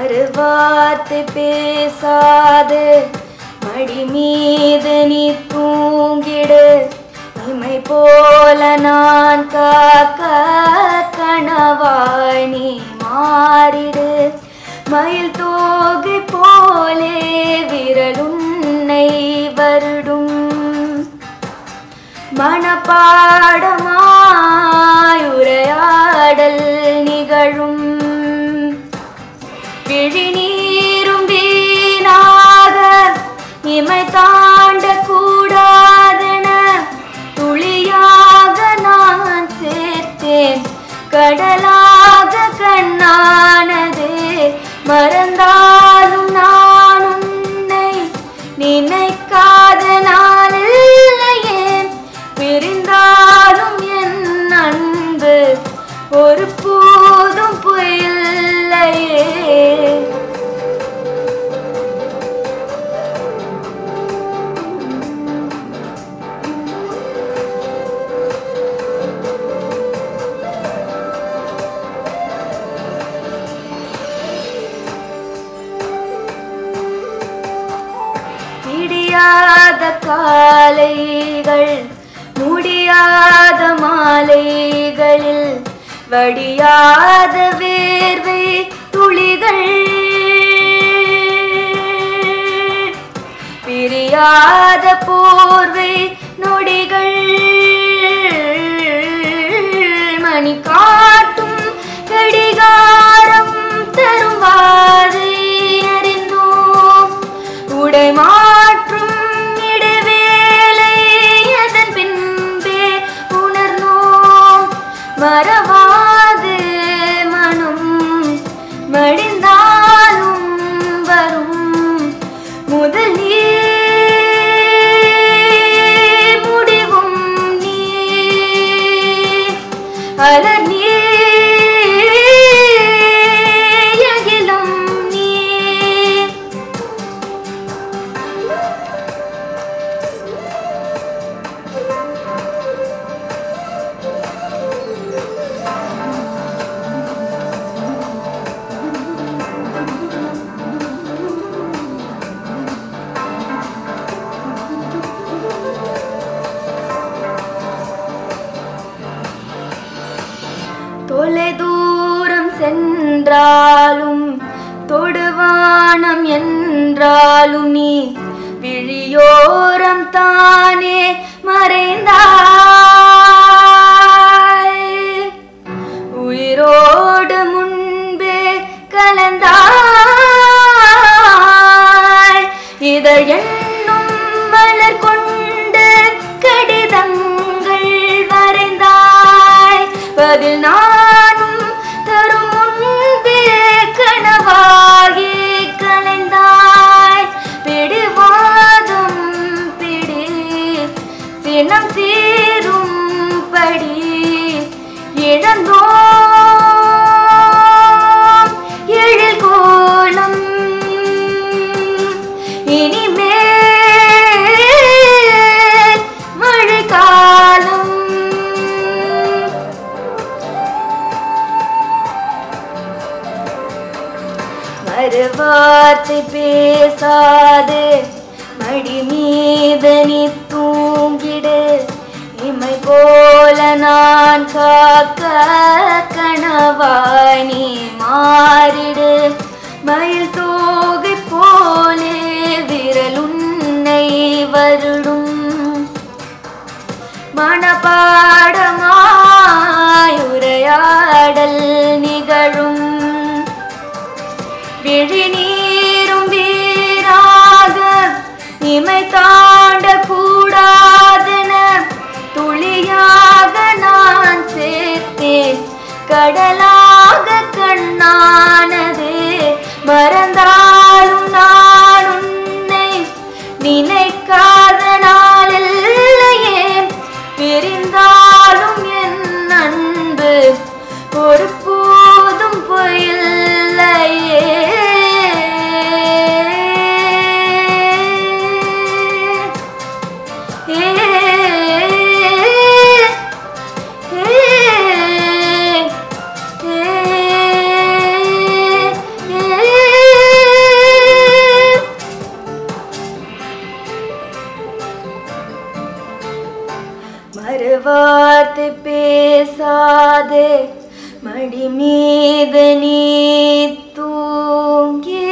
மறுவார்த்தை பேசாது மடி மீது நீ தூங்கிடு இமை போல நான் காக்க கனவாய் நீ மாறிடு மயில் தோகை போலே விரலுன்னை வருடும் மனப்பாடமாய் உரையாடல் நிகழும் விழிநீரும் வீணாக இமை தாண்ட கூடாதென துளியாக நான் சேர்த்தேன் கடலாக கண்ணானது மறந்தாலும் நான் உன்னை நினைக்காத நாளில்லையே பிரிந்தாலும் என் அன்பு ஒரு போதும் பொய்யில்லையே விடியாத காலைகள் முடியாத மாலைகளில் வடியாத வேர்வை துளிகள் பிரியாத போர்வை நொடிகள் மணி காட்டும் கடிகாரம் தரும் வாதை அறிந்தோம் உடை மாற்றும் இடைவேளை அதன் பின்பே உணர்ந்தோம் மறவாது மனம் மடிந்தாலும் வரும் முதல் நீ முடிவும் நீ அலர் நீ அகிலம் நீ தொலை தூரம் சென்றாலும் தொடுவானம் என்றாலும் நீ விழியோரம் தானே மறைந்தாய் உயிரோடு முன்பே கலந்தாய் இதழ் என்னும் மலர் கொண்டு கடிதங்கள் வரைந்தாய் பதில் நானும் தரும் முன்பே கனவாகி கலைந்தாய் பிடிவாதம் பிடி சினம் தீரும் படி இழந்தோம் எழில் கோலம் இனிமேல் மழைக்காலம் மறுவார்த்தை பேசாது மடி மீது நீ தூங்கிடு இமை போல நான் காக்க கனவாய் நீ மாறிடு மயில் தோகை போலே விரலுன்னை வருடும் மனப்பாடமாய் உரையாடல் நிகழும் விழிநீரும் வீராக இமை தாண்ட கூடாதென துளியாக நான் சேர்த்தேன் கடலாக கண்ணானது மறந்தாலும் நான் உன்னை நினைக்காத நாளில்லையே பிரிந்தாலும் என் அன்பு ஒரு போதும் பொய்யில்லையே ஏ வார்த்தை பேசாதே மடி மீது நீ தூங்கிடு